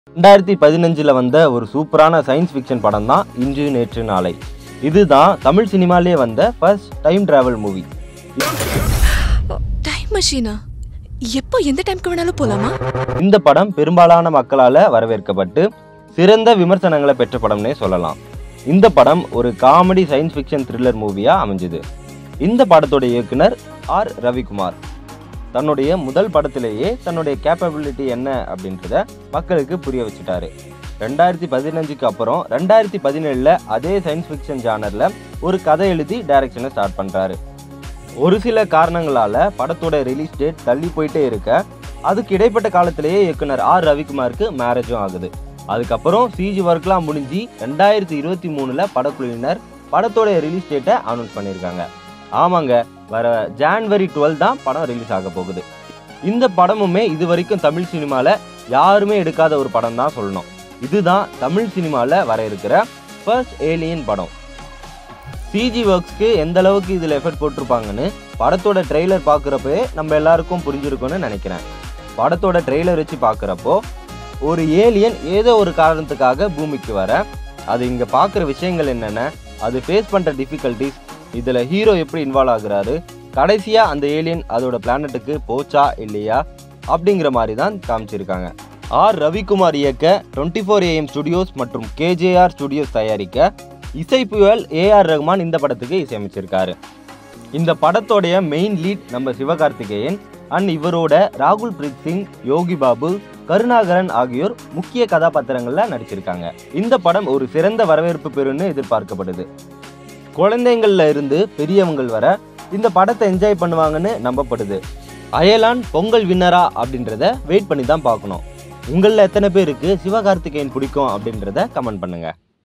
ரெண்டாயிரத்தி பதினஞ்சில் வந்த ஒரு சூப்பரான சயின்ஸ் ஃபிக்ஷன் படம் தான் இன்று நேற்று நாளை இதுதான் தமிழ் சினிமாலே வந்த first time travel movie time மெஷினா எப்போ எந்த டைம்க்கு வேணாலும் போலாமா இந்த படம் பெரும்பாலான மக்களால் வரவேற்கப்பட்டு சிறந்த விமர்சனங்களை பெற்ற படம்னே சொல்லலாம் இந்த படம் ஒரு காமெடி சயின்ஸ் ஃபிக்ஷன் த்ரில்லர் மூவியாக அமைஞ்சுது இந்த படத்தோட இயக்குனர் ஆர் ரவிக்குமார் தன்னுடைய முதல் படத்திலேயே தன்னுடைய கேப்பபிலிட்டி என்ன அப்படின்றத மக்களுக்கு புரிய வச்சுட்டாரு ரெண்டாயிரத்தி பதினஞ்சுக்கு அப்புறம் ரெண்டாயிரத்தி பதினேழில் அதே சயின்ஸ் ஃபிக்ஷன் ஜானரில் ஒரு கதை எழுதி டைரக்ஷனை ஸ்டார்ட் பண்ணுறாரு ஒரு சில காரணங்களால படத்தோட ரிலீஸ் டேட் தள்ளி போயிட்டே இருக்க அதுக்கு இடைப்பட்ட காலத்திலேயே இயக்குனர் ஆர் ரவிக்குமாருக்கு மேரேஜும் ஆகுது அதுக்கப்புறம் சிஜி ஒர்க்லாம் முடிஞ்சு ரெண்டாயிரத்தி இருபத்தி மூணுல படக்குழுவினர் படத்தோட ரிலீஸ் டேட்டை அனௌன்ஸ் பண்ணியிருக்காங்க ஆமாங்க வர ஜான்வரி டுவெல் தான் படம் ரிலீஸ் ஆக போகுது இந்த படமுமே இது வரைக்கும் தமிழ் சினிமாவில் யாருமே எடுக்காத ஒரு படம் தான் சொல்லணும் இதுதான் தமிழ் சினிமாவில் வர இருக்கிற ஃபர்ஸ்ட் ஏலியன் படம் சிஜி ஒர்க்ஸ்க்கு எந்த அளவுக்கு இதில் எஃபர்ட் போட்டிருப்பாங்கன்னு படத்தோட ட்ரெய்லர் பார்க்குறப்பே நம்ம எல்லாருக்கும் புரிஞ்சிருக்கும்னு நினைக்கிறேன் படத்தோட ட்ரெய்லர் வச்சு பார்க்குறப்போ ஒரு ஏலியன் ஏதோ ஒரு காரணத்துக்காக பூமிக்கு வர அது இங்கே பார்க்குற விஷயங்கள் என்னென்ன அது ஃபேஸ் பண்ணுற டிஃபிகல்ட்டிஸ் இதில் ஹீரோ எப்படி இன்வால்வ் ஆகுறாரு கடைசியாக அந்த ஏலியன் அதோட பிளானட்டுக்கு போச்சா இல்லையா அப்படிங்கிற மாதிரி தான் காமிச்சிருக்காங்க ஆர் ரவிக்குமார் இயக்க டுவெண்ட்டி ஃபோர் ஏஎம் ஸ்டுடியோஸ் மற்றும் கேஜேஆர் ஸ்டுடியோஸ் தயாரிக்க இசைப்புயல் ஏஆர் ரஹ்மான் இந்த படத்துக்கு இசையமைச்சிருக்காரு இந்த படத்தோடைய மெயின் லீட் நம்ம சிவகார்த்திகேயன் அண்ட் இவரோட ராகுல் பிரீத் சிங் யோகி பாபு கருணாகரன் ஆகியோர் முக்கிய கதாபாத்திரங்களில் நடிச்சிருக்காங்க இந்த படம் ஒரு சிறந்த வரவேற்பு பெறும்னு எதிர்பார்க்கப்படுது குழந்தைங்கள்ல இருந்து பெரியவங்கள் வர இந்த படத்தை என்ஜாய் பண்ணுவாங்கன்னு நம்பப்படுது அயலான் பொங்கல் வின்னரா அப்படின்றத வெயிட் பண்ணி தான் பார்க்கணும் உங்களில் எத்தனை பேருக்கு சிவகார்த்திகேயன் பிடிக்கும் அப்படின்றத கமெண்ட் பண்ணுங்க